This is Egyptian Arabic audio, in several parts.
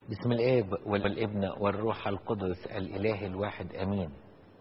بسم الاب والابن والروح القدس الاله الواحد امين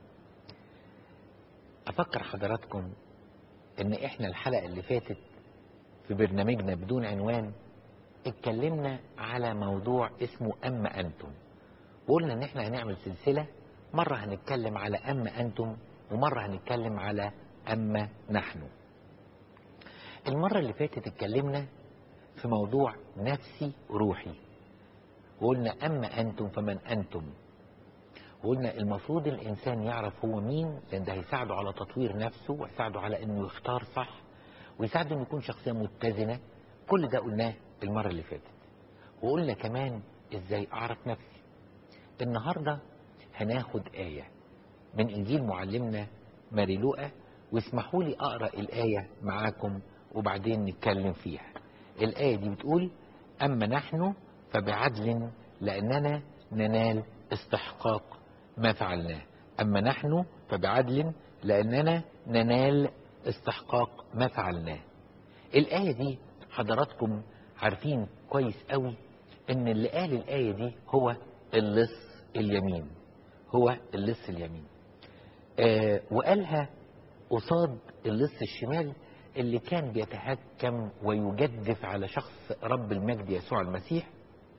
افكر حضراتكم ان احنا الحلقه اللي فاتت في برنامجنا بدون عنوان اتكلمنا على موضوع اسمه اما انتم وقلنا ان احنا هنعمل سلسله مره هنتكلم على اما انتم ومره هنتكلم على اما نحن المره اللي فاتت اتكلمنا في موضوع نفسي روحي وقلنا أما أنتم فمن أنتم وقلنا المفروض الإنسان يعرف هو مين لأن ده هيساعده على تطوير نفسه ويساعده على أنه يختار صح ويساعده أنه يكون شخصية متزنة كل ده قلناه المرة اللي فاتت وقلنا كمان إزاي أعرف نفسي النهاردة هناخد آية من إنجيل معلمنا ماري لوقا واسمحوا لي أقرأ الآية معاكم وبعدين نتكلم فيها الآية دي بتقول أما نحن فبعدل لأننا ننال استحقاق ما فعلناه أما نحن فبعدل لأننا ننال استحقاق ما فعلناه الآية دي حضراتكم عارفين كويس قوي ان اللي قال الآية دي هو اللص اليمين هو اللص اليمين آه وقالها قصاد اللص الشمال اللي كان بيتهكم ويجدف على شخص رب المجد يسوع المسيح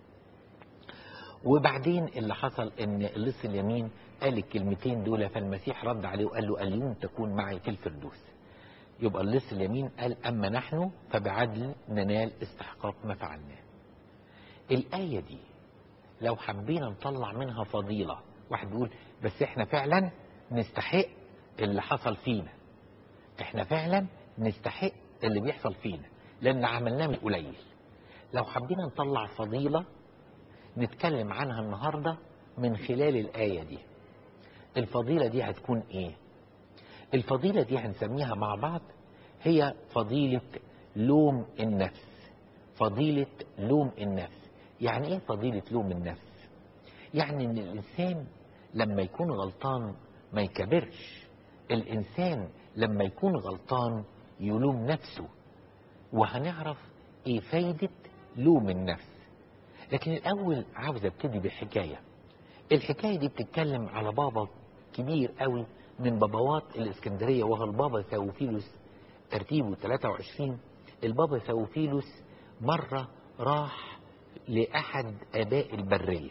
وبعدين اللي حصل ان اللص اليمين قال الكلمتين دول فالمسيح رد عليه وقال له اليوم تكون معي في الفردوس يبقى اللص اليمين قال اما نحن فبعدل ننال استحقاق ما فعلناه الآية دي لو حبينا نطلع منها فضيلة واحد بيقول بس احنا فعلا نستحق اللي حصل فينا احنا فعلا نستحق اللي بيحصل فينا لان عملناه من قليل لو حبينا نطلع فضيلة نتكلم عنها النهاردة من خلال الآية دي الفضيلة دي هتكون ايه الفضيلة دي هنسميها مع بعض هي فضيلة لوم النفس فضيلة لوم النفس يعني ايه فضيلة لوم النفس يعني ان الانسان لما يكون غلطان ما يكبرش الانسان لما يكون غلطان يلوم نفسه وهنعرف ايه فايدة لوم النفس لكن الاول عاوز ابتدي بحكاية الحكاية دي بتتكلم على بابا كبير قوي من بابوات الاسكندرية وهو البابا ثوفيلوس ترتيبه 23 البابا ثوفيلوس مرة راح لأحد آباء البرية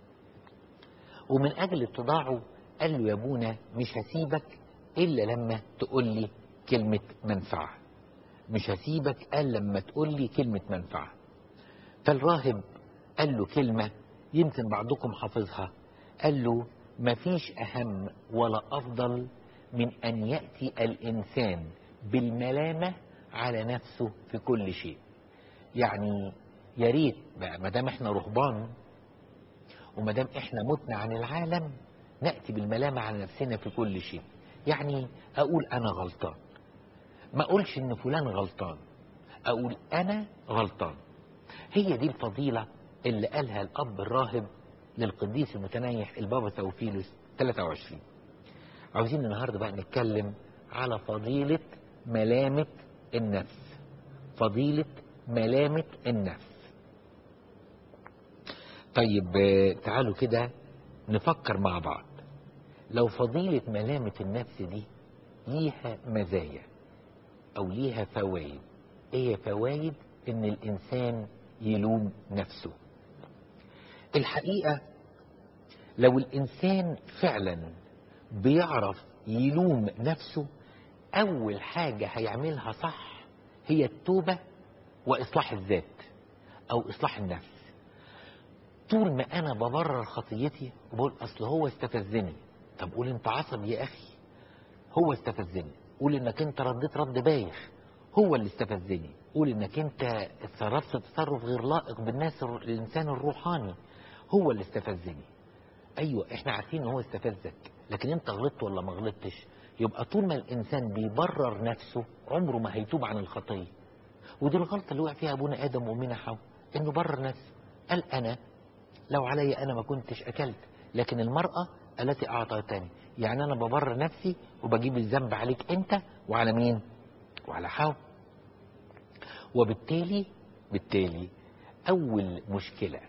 ومن أجل اتضاعه قال له يا ابونا مش هسيبك إلا لما تقول لي كلمة منفعة مش هسيبك قال لما تقول لي كلمة منفعة فالراهب قال له كلمة يمكن بعضكم حافظها قال له مفيش أهم ولا أفضل من أن يأتي الإنسان بالملامة على نفسه في كل شيء يعني يا ريت بقى ما دام احنا رهبان وما دام احنا متنا عن العالم ناتي بالملامه على نفسنا في كل شيء يعني اقول انا غلطان ما اقولش ان فلان غلطان اقول انا غلطان هي دي الفضيله اللي قالها الاب الراهب للقديس المتنيح البابا ثوفيلوس 23 عاوزين النهارده بقى نتكلم على فضيله ملامه النفس فضيله ملامة النفس طيب تعالوا كده نفكر مع بعض لو فضيلة ملامة النفس دي ليها مزايا أو ليها فوائد إيه فوائد إن الإنسان يلوم نفسه الحقيقة لو الإنسان فعلا بيعرف يلوم نفسه أول حاجة هيعملها صح هي التوبة وإصلاح الذات أو إصلاح النفس طول ما أنا ببرر خطيتي وبقول أصل هو استفزني طب قول أنت عصبي يا أخي هو استفزني قول إنك أنت رديت رد بايخ هو اللي استفزني قول إنك أنت اتصرفت تصرف غير لائق بالناس الإنسان الروحاني هو اللي استفزني أيوة إحنا عارفين إن هو استفزك لكن أنت غلطت ولا ما غلطتش يبقى طول ما الإنسان بيبرر نفسه عمره ما هيتوب عن الخطيه ودي الغلطة اللي وقع فيها أبونا آدم وأمنا حواء إنه برر نفسه قال أنا لو علي أنا ما كنتش أكلت لكن المرأة التي أعطتني يعني أنا ببرر نفسي وبجيب الذنب عليك أنت وعلى مين؟ وعلى حواء وبالتالي بالتالي أول مشكلة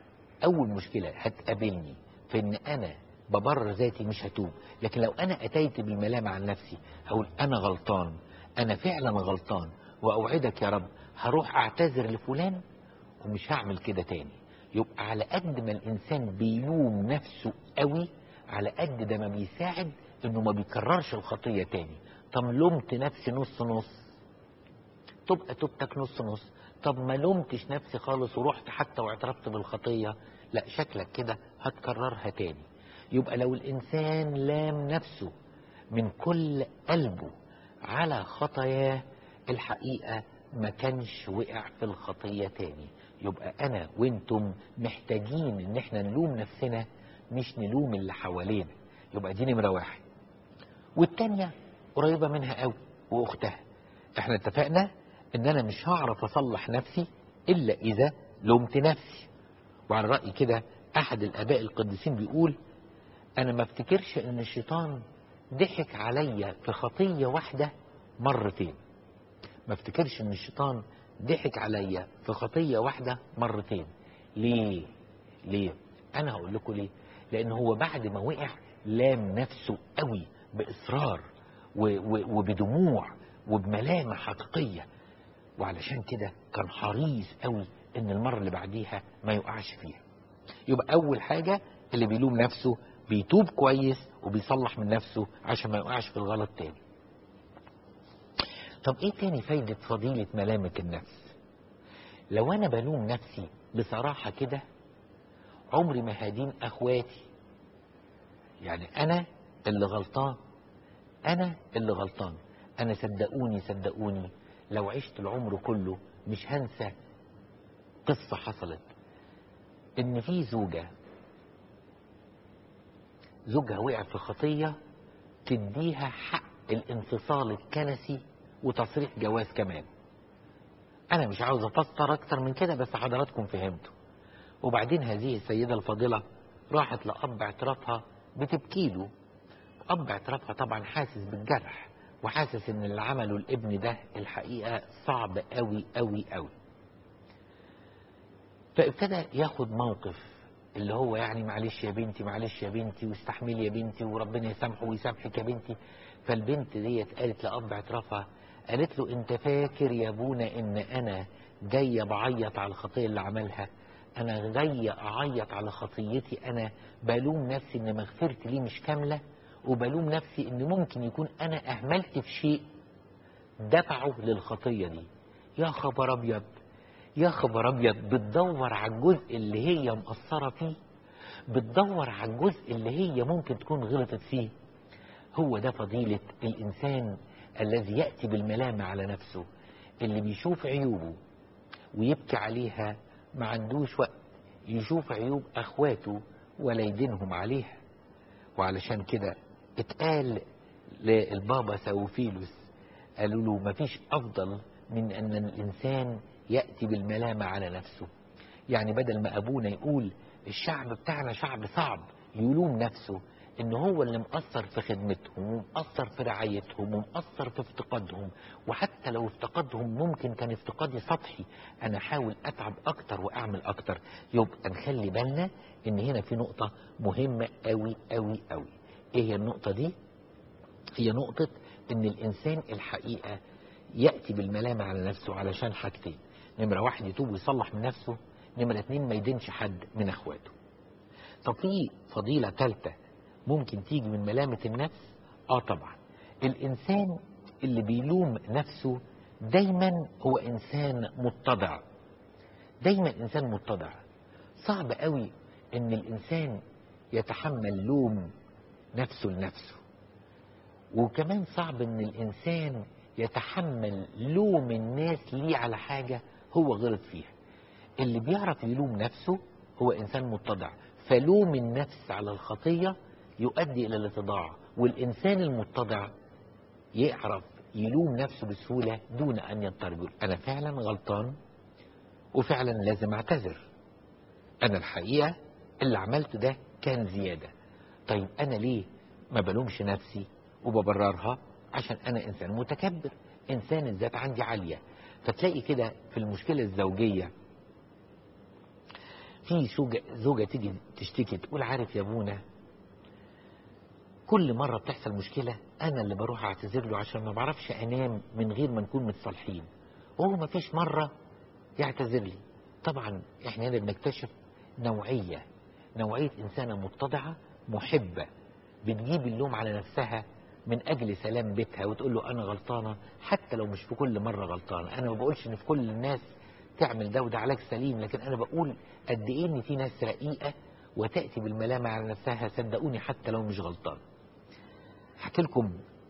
اول مشكله هتقابلني في ان انا ببرر ذاتي مش هتوب لكن لو انا اتيت بالملامه عن نفسي هقول انا غلطان انا فعلا غلطان واوعدك يا رب هروح اعتذر لفلان ومش هعمل كده تاني يبقى على قد ما الانسان بيلوم نفسه قوي على قد ده ما بيساعد انه ما بيكررش الخطيه تاني طب لومت نفسي نص نص تبقى توبتك نص نص طب ما لومتش نفسي خالص ورحت حتى واعترفت بالخطيه لا شكلك كده هتكررها تاني يبقى لو الانسان لام نفسه من كل قلبه على خطاياه الحقيقه ما كانش وقع في الخطيه تاني يبقى انا وانتم محتاجين ان احنا نلوم نفسنا مش نلوم اللي حوالينا يبقى دي نمره واحد والتانية قريبة منها قوي واختها احنا اتفقنا ان انا مش هعرف اصلح نفسي الا اذا لومت نفسي وعلى رأي كده احد الاباء القديسين بيقول انا ما افتكرش ان الشيطان ضحك عليا في خطية واحدة مرتين ما افتكرش ان الشيطان ضحك عليا في خطية واحدة مرتين ليه ليه انا هقول لكم ليه لان هو بعد ما وقع لام نفسه قوي باصرار و- و- وبدموع وبملامة حقيقية وعلشان كده كان حريص قوي ان المرة اللي بعديها ما يقعش فيها يبقى اول حاجة اللي بيلوم نفسه بيتوب كويس وبيصلح من نفسه عشان ما يقعش في الغلط تاني طب ايه تاني فايدة فضيلة ملامة النفس لو انا بلوم نفسي بصراحة كده عمري ما هدين اخواتي يعني انا اللي غلطان انا اللي غلطان انا صدقوني صدقوني لو عشت العمر كله مش هنسى قصة حصلت ان في زوجة زوجها وقع في خطية تديها حق الانفصال الكنسي وتصريح جواز كمان انا مش عاوز افسر اكتر من كده بس حضراتكم فهمتوا وبعدين هذه السيدة الفاضلة راحت لأب اعترافها بتبكي له أب اعترافها طبعا حاسس بالجرح وحاسس ان اللي عمله الابن ده الحقيقة صعب قوي قوي قوي فابتدى ياخد موقف اللي هو يعني معلش يا بنتي معلش يا بنتي واستحملي يا بنتي وربنا يسامحه ويسامحك يا بنتي فالبنت ديت قالت لأب اعترافها قالت له انت فاكر يا ابونا ان انا جاية بعيط على الخطية اللي عملها انا جاية اعيط على خطيتي انا بلوم نفسي ان مغفرتي ليه مش كاملة وبلوم نفسي ان ممكن يكون انا اهملت في شيء دفعه للخطية دي يا خبر ابيض يا خبر ابيض بتدور على الجزء اللي هي مقصرة فيه بتدور على الجزء اللي هي ممكن تكون غلطت فيه هو ده فضيلة الإنسان الذي يأتي بالملامة على نفسه اللي بيشوف عيوبه ويبكي عليها ما عندوش وقت يشوف عيوب أخواته ولا يدينهم عليها وعلشان كده اتقال للبابا ساوفيلوس قالوا له مفيش أفضل من أن الإنسان يأتي بالملامة على نفسه يعني بدل ما أبونا يقول الشعب بتاعنا شعب صعب يلوم نفسه ان هو اللي مقصر في خدمتهم ومقصر في رعايتهم ومقصر في افتقادهم وحتى لو افتقادهم ممكن كان افتقادي سطحي انا احاول اتعب اكتر واعمل اكتر يبقى نخلي بالنا ان هنا في نقطة مهمة قوي قوي قوي ايه هي النقطة دي هي نقطة ان الانسان الحقيقة يأتي بالملامة على نفسه علشان حاجتين نمرة واحد يتوب ويصلح من نفسه نمرة اتنين ما يدينش حد من اخواته طب في فضيلة ثالثة ممكن تيجي من ملامة النفس اه طبعا الانسان اللي بيلوم نفسه دايما هو انسان متضع دايما انسان متضع صعب قوي ان الانسان يتحمل لوم نفسه لنفسه وكمان صعب ان الانسان يتحمل لوم الناس ليه على حاجة هو غلط فيها اللي بيعرف يلوم نفسه هو انسان متضع فلوم النفس على الخطية يؤدي الى الاتضاع والانسان المتضع يعرف يلوم نفسه بسهولة دون ان يضطرب انا فعلا غلطان وفعلا لازم اعتذر انا الحقيقة اللي عملته ده كان زيادة طيب انا ليه ما بلومش نفسي وببررها عشان انا انسان متكبر انسان الذات عندي عالية فتلاقي كده في المشكلة الزوجية في زوجة, زوجة تيجي تشتكي تقول عارف يا ابونا كل مرة بتحصل مشكلة أنا اللي بروح أعتذر له عشان ما بعرفش أنام من غير ما نكون متصالحين وهو ما فيش مرة يعتذر لي طبعا احنا هنا بنكتشف نوعية نوعية إنسانة متضعة محبة بتجيب اللوم على نفسها من أجل سلام بيتها وتقول له أنا غلطانة حتى لو مش في كل مرة غلطانة أنا ما بقولش إن في كل الناس تعمل ده وده علاج سليم لكن أنا بقول قد إيه إن في ناس رقيقة وتأتي بالملامة على نفسها صدقوني حتى لو مش غلطان احكي لكم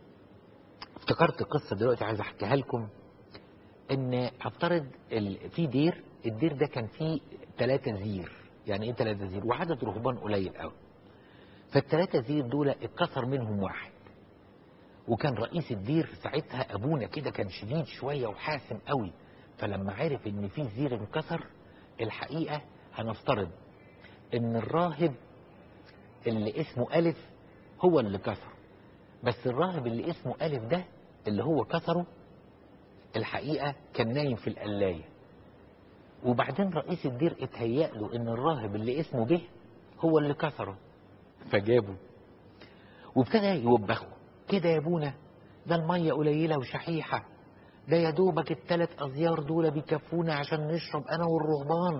افتكرت قصة دلوقتي عايز احكيها لكم ان افترض ال... في دير الدير ده كان فيه ثلاثة زير يعني ايه ثلاثة زير وعدد رهبان قليل قوي فالثلاثة زير دول اتكسر منهم واحد وكان رئيس الدير ساعتها ابونا كده كان شديد شوية وحاسم قوي فلما عرف ان في زير انكسر الحقيقة هنفترض ان الراهب اللي اسمه ألف هو اللي كسر بس الراهب اللي اسمه ألف ده اللي هو كسره الحقيقة كان نايم في القلاية وبعدين رئيس الدير اتهيأ له ان الراهب اللي اسمه به هو اللي كسره فجابه وابتدى يوبخه كده يا ابونا ده المية قليلة وشحيحة ده يا دوبك التلات أزيار دول بيكفونا عشان نشرب أنا والرهبان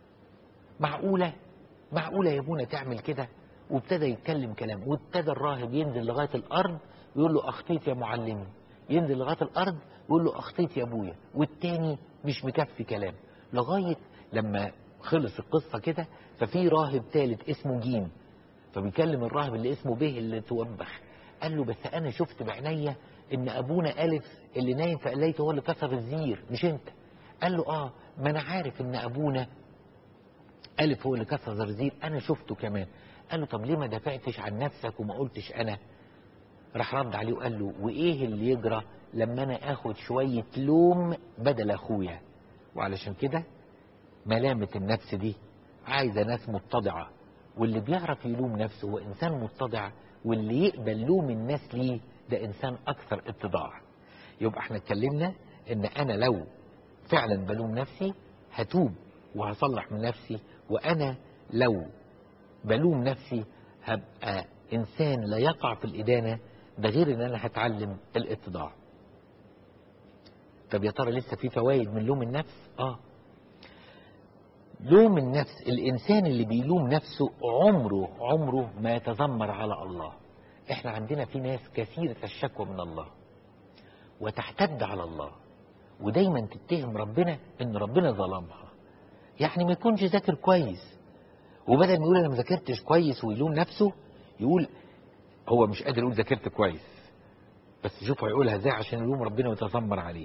معقولة معقولة يا ابونا تعمل كده وابتدى يتكلم كلام وابتدى الراهب ينزل لغاية الأرض ويقول له أخطيت يا معلمي ينزل لغاية الأرض ويقول له أخطيت يا أبويا والتاني مش مكفي كلام لغاية لما خلص القصة كده ففي راهب ثالث اسمه جيم فبيكلم الراهب اللي اسمه به اللي توبخ قال له بس أنا شفت بعينيا إن أبونا ألف اللي نايم في قلايته هو اللي كسر الزير مش أنت قال له آه ما أنا عارف إن أبونا ألف هو اللي كسر الزير أنا شفته كمان قال له طب ليه ما دافعتش عن نفسك وما قلتش أنا راح رد عليه وقال له وإيه اللي يجرى لما أنا آخد شوية لوم بدل أخويا وعلشان كده ملامة النفس دي عايزة ناس متضعة واللي بيعرف يلوم نفسه هو إنسان متضع واللي يقبل لوم الناس ليه ده إنسان أكثر اتضاع يبقى احنا اتكلمنا إن أنا لو فعلا بلوم نفسي هتوب وهصلح من نفسي وأنا لو بلوم نفسي هبقى إنسان لا يقع في الإدانة ده غير إن أنا هتعلم الاتضاع طب يا ترى لسه في فوائد من لوم النفس آه لوم النفس الإنسان اللي بيلوم نفسه عمره عمره ما يتذمر على الله احنا عندنا في ناس كثيرة الشكوى من الله وتحتد على الله ودايما تتهم ربنا ان ربنا ظلمها يعني ما يكونش ذاكر كويس وبدل ما يقول انا ما ذاكرتش كويس ويلوم نفسه يقول هو مش قادر يقول ذاكرت كويس بس شوفوا هيقولها ازاي عشان يلوم ربنا ويتذمر عليه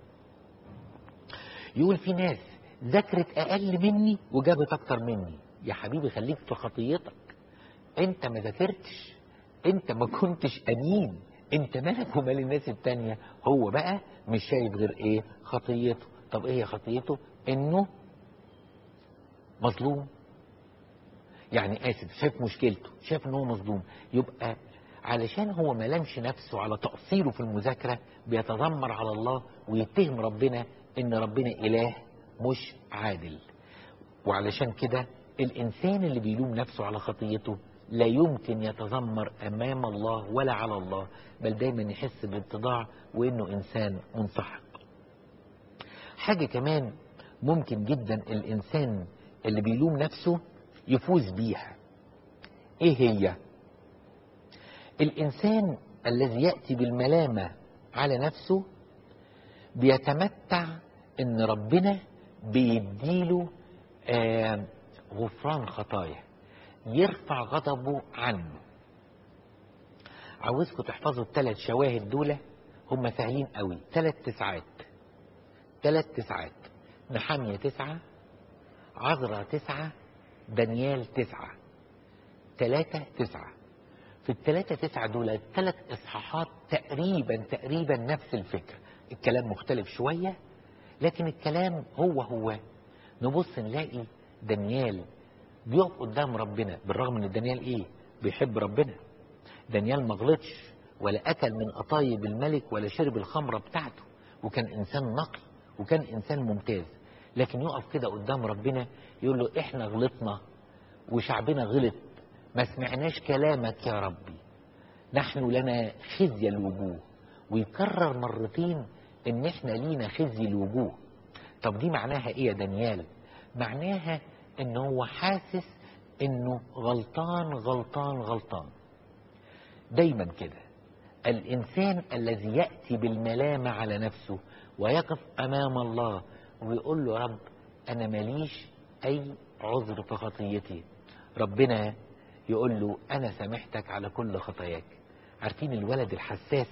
يقول في ناس ذاكرت اقل مني وجابت اكتر مني يا حبيبي خليك في خطيتك انت ما ذاكرتش انت ما كنتش امين انت مالك ومال الناس التانية هو بقى مش شايف غير ايه خطيته طب ايه هي خطيته انه مظلوم يعني اسف شايف مشكلته شايف ان هو مظلوم يبقى علشان هو ما لمش نفسه على تقصيره في المذاكرة بيتذمر على الله ويتهم ربنا ان ربنا اله مش عادل وعلشان كده الانسان اللي بيلوم نفسه على خطيته لا يمكن يتذمر امام الله ولا على الله بل دايما يحس بالاتضاع وانه انسان منسحق حاجة كمان ممكن جدا الانسان اللي بيلوم نفسه يفوز بيها ايه هي الانسان الذي يأتي بالملامة على نفسه بيتمتع ان ربنا بيديله آه غفران خطايا يرفع غضبه عنه عاوزكم تحفظوا الثلاث شواهد دول هم سهلين قوي ثلاث تسعات ثلاث تسعات نحمية تسعة عذرة تسعة دانيال تسعة ثلاثة تسعة في الثلاثة تسعة دول الثلاث إصحاحات تقريبا تقريبا نفس الفكرة الكلام مختلف شوية لكن الكلام هو هو نبص نلاقي دانيال بيقف قدام ربنا بالرغم ان دانيال ايه بيحب ربنا دانيال ما غلطش ولا اكل من قطايب الملك ولا شرب الخمره بتاعته وكان انسان نقي وكان انسان ممتاز لكن يقف كده قدام ربنا يقول له احنا غلطنا وشعبنا غلط ما سمعناش كلامك يا ربي نحن لنا خزي الوجوه ويكرر مرتين ان احنا لينا خزي الوجوه طب دي معناها ايه يا دانيال معناها ان هو حاسس انه غلطان غلطان غلطان دايما كده الانسان الذي ياتي بالملامه على نفسه ويقف امام الله ويقول له رب انا ماليش اي عذر في خطيتي ربنا يقول له انا سامحتك على كل خطاياك عارفين الولد الحساس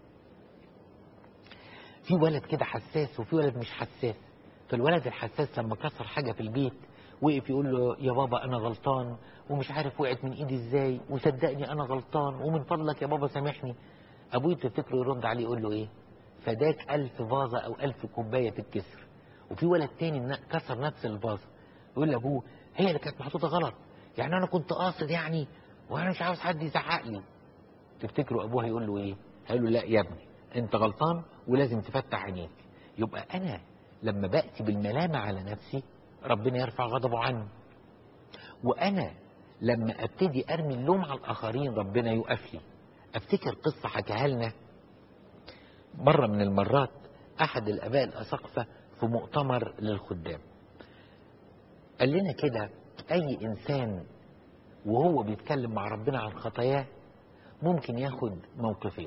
في ولد كده حساس وفي ولد مش حساس فالولد الحساس لما كسر حاجه في البيت وقف يقول له يا بابا انا غلطان ومش عارف وقعت من ايدي ازاي وصدقني انا غلطان ومن فضلك يا بابا سامحني ابوي تفتكره يرد عليه يقول له ايه فداك ألف فازة أو ألف كوباية تتكسر وفي ولد تاني كسر نفس الفازة يقول لأبوه هي اللي كانت محطوطة غلط يعني أنا كنت قاصد يعني وأنا مش عاوز حد يزعق لي تفتكروا أبوه هيقول له إيه؟ هيقول له لا يا ابني أنت غلطان ولازم تفتح عينيك يبقى أنا لما بأتي بالملامة على نفسي ربنا يرفع غضبه عني وأنا لما أبتدي أرمي اللوم على الآخرين ربنا يقف لي أفتكر قصة حكاها لنا مرة من المرات أحد الآباء الأساقفة في مؤتمر للخدام قال لنا كده أي إنسان وهو بيتكلم مع ربنا عن خطاياه ممكن ياخد موقفين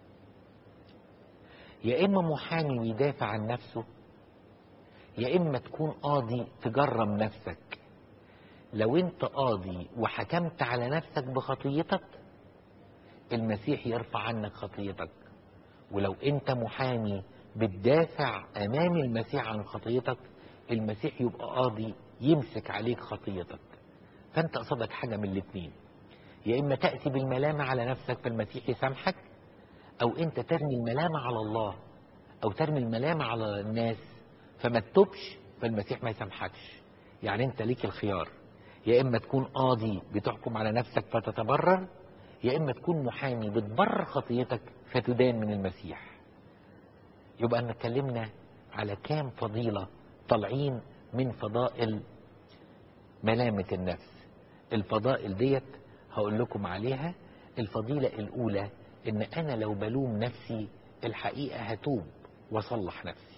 يا إما محامي ويدافع عن نفسه يا إما تكون قاضي تجرم نفسك لو أنت قاضي وحكمت على نفسك بخطيتك المسيح يرفع عنك خطيتك ولو انت محامي بتدافع امام المسيح عن خطيتك المسيح يبقى قاضي يمسك عليك خطيتك فانت قصدك حاجه من الاثنين يا اما تاتي بالملامه على نفسك فالمسيح يسامحك او انت ترمي الملامه على الله او ترمي الملامه على الناس فما تتوبش فالمسيح ما يسامحكش يعني انت ليك الخيار يا اما تكون قاضي بتحكم على نفسك فتتبرر يا اما تكون محامي بتبرر خطيتك فتدان من المسيح يبقى ان اتكلمنا على كام فضيله طالعين من فضائل ملامه النفس الفضائل ديت هقول لكم عليها الفضيله الاولى ان انا لو بلوم نفسي الحقيقه هتوب واصلح نفسي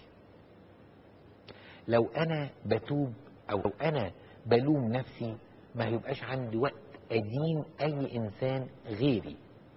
لو انا بتوب او انا بلوم نفسي ما هيبقاش عندي وقت أدين أي إنسان غيري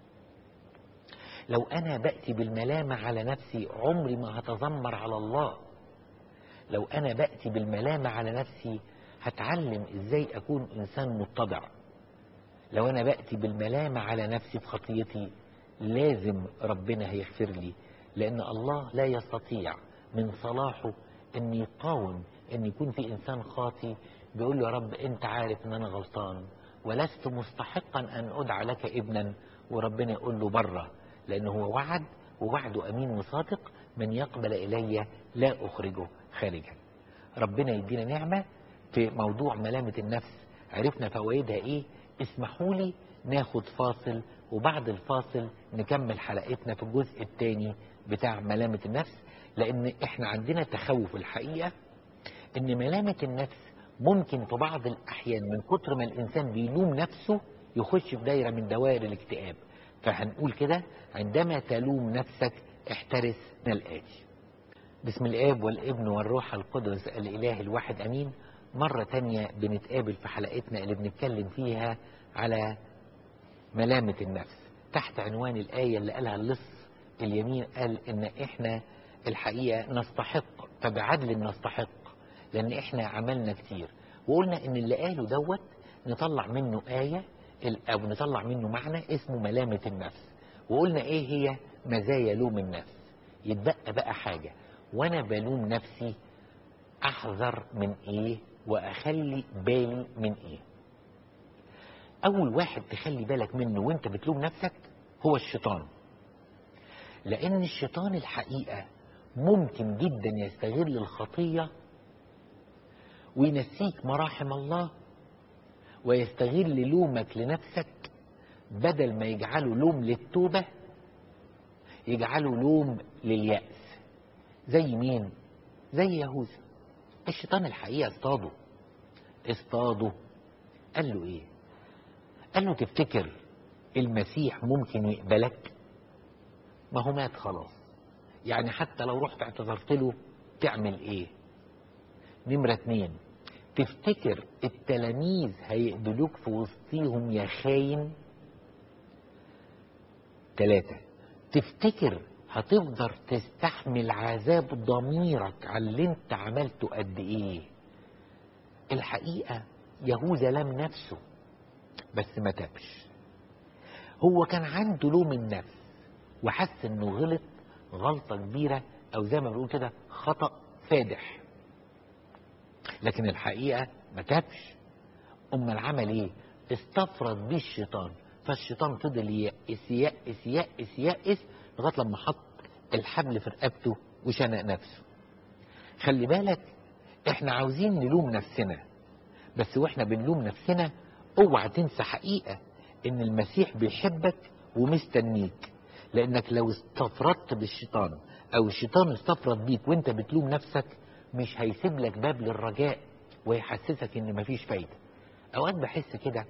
لو أنا بأتي بالملامة على نفسي عمري ما هتذمر على الله لو أنا بأتي بالملامة على نفسي هتعلم إزاي أكون إنسان متضع لو أنا بأتي بالملامة على نفسي في خطيتي لازم ربنا هيغفر لي لأن الله لا يستطيع من صلاحه أن يقاوم أن يكون في إنسان خاطي بيقول له يا رب أنت عارف أن أنا غلطان ولست مستحقا أن أدعى لك ابنا وربنا يقول له بره لأنه هو وعد ووعده أمين وصادق من يقبل إلي لا أخرجه خارجا ربنا يدينا نعمة في موضوع ملامة النفس عرفنا فوائدها إيه اسمحوا لي ناخد فاصل وبعد الفاصل نكمل حلقتنا في الجزء الثاني بتاع ملامة النفس لأن إحنا عندنا تخوف الحقيقة إن ملامة النفس ممكن في بعض الأحيان من كتر ما الإنسان بيلوم نفسه يخش في دايرة من دوائر الاكتئاب فهنقول كده عندما تلوم نفسك احترس من الآتي بسم الآب والابن والروح القدس الإله الواحد أمين مرة تانية بنتقابل في حلقتنا اللي بنتكلم فيها على ملامة النفس تحت عنوان الآية اللي قالها اللص اليمين قال إن إحنا الحقيقة نستحق فبعدل نستحق لأن إحنا عملنا كتير وقلنا إن اللي قاله دوت نطلع منه آية أو نطلع منه معنى اسمه ملامة النفس وقلنا إيه هي مزايا لوم النفس يتبقى بقى حاجة وأنا بلوم نفسي أحذر من إيه وأخلي بالي من إيه أول واحد تخلي بالك منه وأنت بتلوم نفسك هو الشيطان لأن الشيطان الحقيقة ممكن جدا يستغل الخطية وينسيك مراحم الله ويستغل لومك لنفسك بدل ما يجعله لوم للتوبة يجعله لوم لليأس زي مين؟ زي يهوذا الشيطان الحقيقة اصطاده اصطاده قال له ايه قال له تفتكر المسيح ممكن يقبلك ما هو مات خلاص يعني حتى لو رحت اعتذرت له تعمل ايه نمرة اتنين تفتكر التلاميذ هيقبلوك في وسطيهم يا خاين تلاتة تفتكر هتقدر تستحمل عذاب ضميرك على اللي انت عملته قد ايه الحقيقة يهوذا لم نفسه بس ما تابش هو كان عنده لوم النفس وحس انه غلط غلطة كبيرة او زي ما بنقول كده خطأ فادح لكن الحقيقة ما تابش امال عمل ايه استفرد بيه الشيطان فالشيطان فضل ييأس ييأس ييأس ييأس لغاية لما حط الحبل في رقبته وشنق نفسه خلي بالك احنا عاوزين نلوم نفسنا بس واحنا بنلوم نفسنا اوعى تنسى حقيقة ان المسيح بيحبك ومستنيك لانك لو استفردت بالشيطان او الشيطان استفرد بيك وانت بتلوم نفسك مش هيسيب لك باب للرجاء ويحسسك ان مفيش فايدة اوقات بحس كده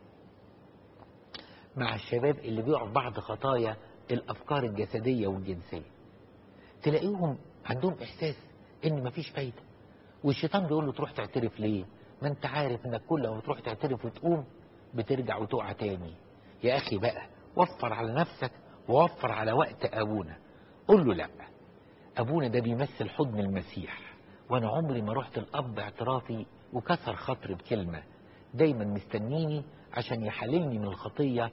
مع الشباب اللي بيقعوا في بعض خطايا الافكار الجسدية والجنسية تلاقيهم عندهم احساس ان مفيش فايدة والشيطان بيقول له تروح تعترف ليه ما انت عارف انك كل ما تروح تعترف وتقوم بترجع وتقع تاني يا اخي بقى وفر على نفسك ووفر على وقت ابونا قول له لا ابونا ده بيمثل حضن المسيح وانا عمري ما رحت الاب اعترافي وكسر خاطري بكلمة دايما مستنيني عشان يحللني من الخطية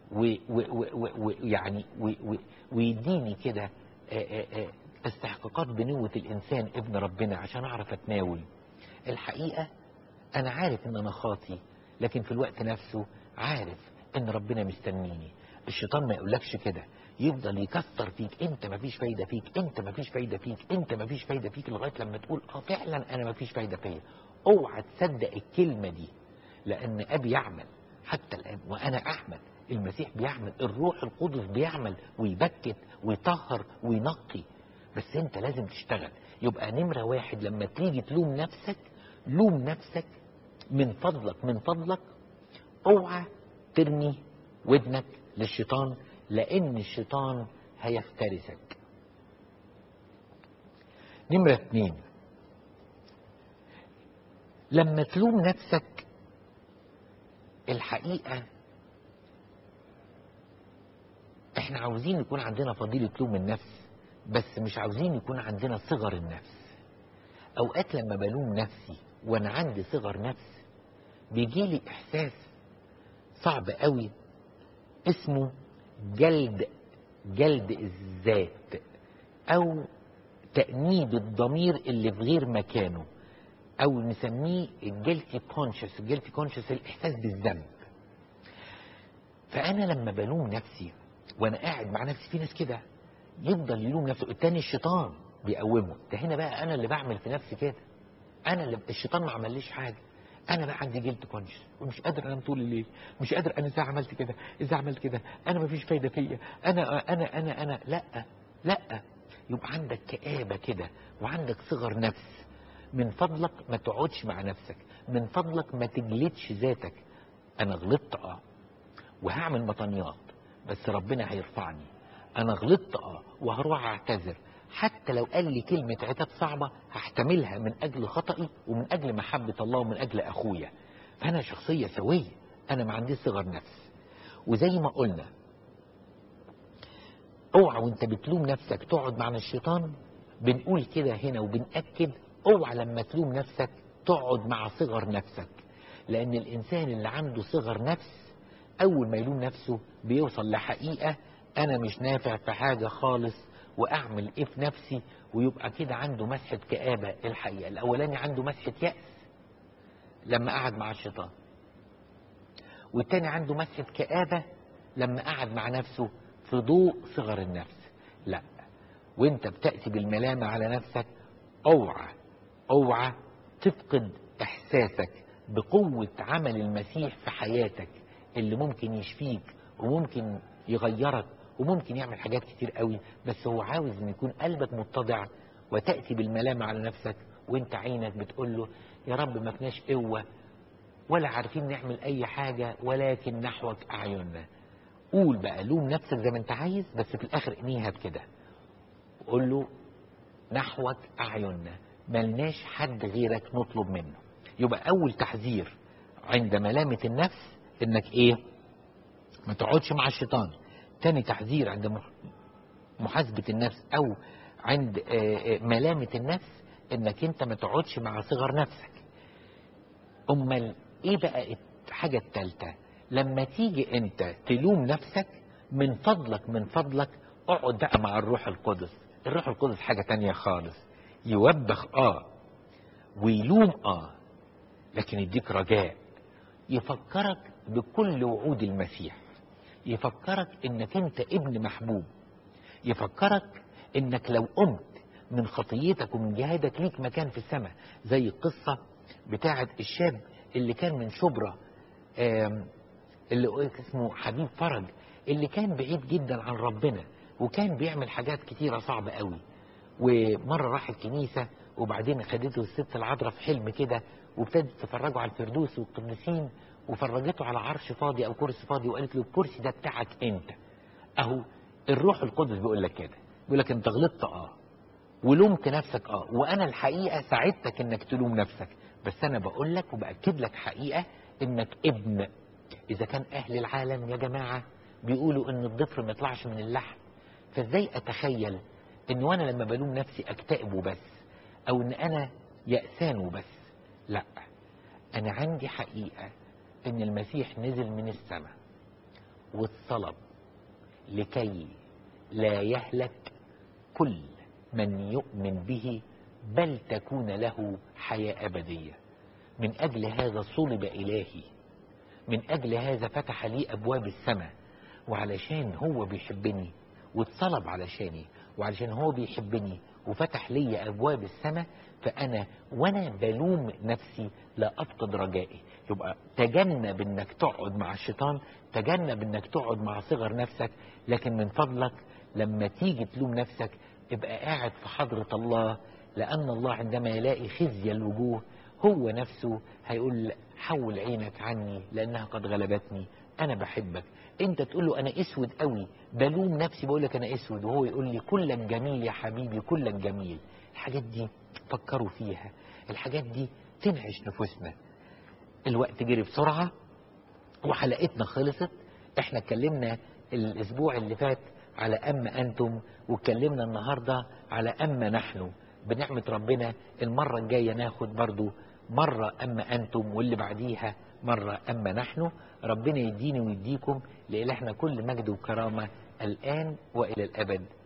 ويعني ويديني كده استحقاقات بنوة الإنسان ابن ربنا عشان أعرف أتناول الحقيقة أنا عارف إن أنا خاطي لكن في الوقت نفسه عارف إن ربنا مستنيني الشيطان ما يقولكش كده يفضل يكسر فيك انت مفيش فايدة فيك انت مفيش فايدة فيك انت مفيش فايدة فيك لغاية لما تقول اه فعلا انا مفيش فايدة فيا اوعى تصدق الكلمة دي لان ابي يعمل حتى الان وانا اعمل المسيح بيعمل الروح القدس بيعمل ويبكت ويطهر وينقي بس انت لازم تشتغل يبقى نمرة واحد لما تيجي تلوم نفسك لوم نفسك من فضلك من فضلك اوعى ترمي ودنك للشيطان لان الشيطان هيفترسك نمرة اتنين لما تلوم نفسك الحقيقة احنا عاوزين يكون عندنا فضيلة لوم النفس بس مش عاوزين يكون عندنا صغر النفس اوقات لما بلوم نفسي وانا عندي صغر نفس بيجي لي احساس صعب قوي اسمه جلد جلد الذات او تأنيب الضمير اللي في غير مكانه او نسميه الجلتي كونشس الجلتي كونشس الاحساس بالذنب فانا لما بلوم نفسي وانا قاعد مع نفسي في ناس كده يفضل يلوم نفسه التاني الشيطان بيقومه ده هنا بقى انا اللي بعمل في نفسي كده انا اللي الشيطان ما عمليش حاجه انا بقى عندي جلد كونش ومش قادر انام طول الليل مش قادر انا ازاي عملت كده ازاي عملت كده انا ما فيش فايده فيا انا انا انا انا لا لا يبقى عندك كآبة كده وعندك صغر نفس من فضلك ما تقعدش مع نفسك من فضلك ما تجلدش ذاتك انا غلطت اه وهعمل مطنيات بس ربنا هيرفعني انا غلطت اه وهروح اعتذر حتى لو قال لي كلمة عتاب صعبة هحتملها من أجل خطئي ومن أجل محبة الله ومن أجل أخويا فأنا شخصية سوية أنا ما عنديش صغر نفس وزي ما قلنا اوعى وانت بتلوم نفسك تقعد مع الشيطان بنقول كده هنا وبنأكد اوعى لما تلوم نفسك تقعد مع صغر نفسك لأن الإنسان اللي عنده صغر نفس أول ما يلوم نفسه بيوصل لحقيقة أنا مش نافع في حاجة خالص واعمل ايه في نفسي ويبقى كده عنده مسحة كآبة الحقيقة الاولاني عنده مسحة يأس لما قعد مع الشيطان والتاني عنده مسحة كآبة لما قعد مع نفسه في ضوء صغر النفس لا وانت بتأتي بالملامة على نفسك اوعى اوعى تفقد احساسك بقوة عمل المسيح في حياتك اللي ممكن يشفيك وممكن يغيرك وممكن يعمل حاجات كتير قوي بس هو عاوز ان يكون قلبك متضع وتأتي بالملامة على نفسك وانت عينك بتقول له يا رب ما فيناش قوة ولا عارفين نعمل اي حاجة ولكن نحوك اعيننا قول بقى لوم نفسك زي ما انت عايز بس في الاخر انيها بكده قول له نحوك اعيننا ملناش حد غيرك نطلب منه يبقى اول تحذير عند ملامة النفس انك ايه ما تقعدش مع الشيطان تاني تحذير عند مح- محاسبة النفس او عند آه، آه، ملامة النفس انك انت ما تقعدش مع صغر نفسك امال ايه بقى الحاجة التالتة لما تيجي انت تلوم نفسك من فضلك من فضلك اقعد بقى مع الروح القدس الروح القدس حاجة تانية خالص يوبخ اه ويلوم اه لكن يديك رجاء يفكرك بكل وعود المسيح يفكرك انك انت ابن محبوب يفكرك انك لو قمت من خطيتك ومن جهادك ليك مكان في السماء زي القصة بتاعة الشاب اللي كان من شبرا آم، اللي اسمه حبيب فرج اللي كان بعيد جدا عن ربنا وكان بيعمل حاجات كتيرة صعبة قوي ومرة راح الكنيسة وبعدين خدته الست العذراء في حلم كده وابتدت تفرجه على الفردوس والقديسين وفرجته على عرش فاضي او كرسي فاضي وقالت له الكرسي ده بتاعك انت اهو الروح القدس بيقول لك كده بيقول لك انت غلطت اه ولومت نفسك اه وانا الحقيقه ساعدتك انك تلوم نفسك بس انا بقول لك وباكد لك حقيقه انك ابن اذا كان اهل العالم يا جماعه بيقولوا ان الضفر ما يطلعش من اللحم فازاي اتخيل ان وانا لما بلوم نفسي اكتئب وبس او ان انا يأسان وبس لا انا عندي حقيقه ان المسيح نزل من السماء واتصلب لكي لا يهلك كل من يؤمن به بل تكون له حياة أبدية من أجل هذا صلب إلهي من أجل هذا فتح لي أبواب السماء وعلشان هو بيحبني واتصلب علشاني وعلشان هو بيحبني وفتح لي أبواب السماء فأنا وأنا بلوم نفسي لا أفقد رجائي يبقى تجنب انك تقعد مع الشيطان تجنب انك تقعد مع صغر نفسك لكن من فضلك لما تيجي تلوم نفسك ابقى قاعد في حضرة الله لأن الله عندما يلاقي خزي الوجوه هو نفسه هيقول حول عينك عني لأنها قد غلبتني أنا بحبك أنت تقول له أنا أسود قوي بلوم نفسي بقول لك أنا أسود وهو يقول لي كلك جميل يا حبيبي كلك جميل الحاجات دي فكروا فيها الحاجات دي تنعش نفوسنا الوقت جري بسرعة وحلقتنا خلصت احنا اتكلمنا الاسبوع اللي فات على اما انتم واتكلمنا النهاردة على اما نحن بنعمة ربنا المرة الجاية ناخد برضو مرة اما انتم واللي بعديها مرة اما نحن ربنا يديني ويديكم لإلهنا كل مجد وكرامة الآن وإلى الأبد